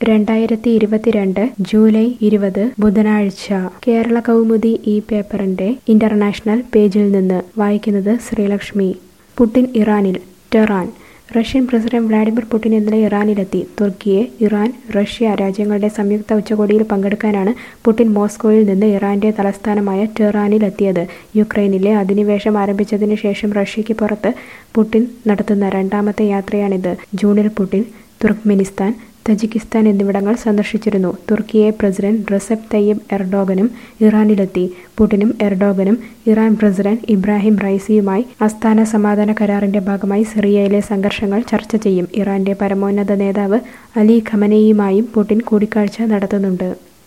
രണ്ടായിരത്തി ഇരുപത്തിരണ്ട് ജൂലൈ ഇരുപത് ബുധനാഴ്ച കേരള കൗമുദി ഈ പേപ്പറിന്റെ ഇന്റർനാഷണൽ പേജിൽ നിന്ന് വായിക്കുന്നത് ശ്രീലക്ഷ്മി പുടിൻ ഇറാനിൽ Tehran Russian president Vladimir Putin ഇന്നലെ ഇറാനിലെത്തി തുർക്കിയെ ഇറാൻ റഷ്യ രാജ്യങ്ങളുടെ സംയുക്ത ഉച്ചകോടിയിൽ പങ്കെടുക്കാനാണ് പുടിൻ മോസ്കോയിൽ നിന്ന് ഇറാന്റെ തലസ്ഥാനമായ ടെഹ്റാനിലെത്തിയത് യുക്രൈനിലെ അധിനിവേശം ആരംഭിച്ചതിന് ശേഷം റഷ്യയ്ക്ക് പുറത്ത് പുടിൻ നടത്തുന്ന രണ്ടാമത്തെ യാത്രയാണിത് ജൂണിൽ പുടിൻ തുർക്ക്മെനിസ്ഥാൻ തജിക്കിസ്ഥാൻ എന്നിവിടങ്ങൾ സന്ദർശിച്ചിരുന്നു തുർക്കിയെ പ്രസിഡന്റ് റസെപ് തയ്യബ് എർഡോഗനും ഇറാനിലെത്തി പുടിനും എർഡോഗനും ഇറാൻ പ്രസിഡന്റ് ഇബ്രാഹിം റൈസിയുമായി അസ്ഥാന സമാധാന കരാറിന്റെ ഭാഗമായി സിറിയയിലെ സംഘർഷങ്ങൾ ചർച്ച ചെയ്യും ഇറാന്റെ പരമോന്നത നേതാവ് അലി ഖമനേയുമായും പുടിൻ കൂടിക്കാഴ്ച നടത്തുന്നുണ്ട്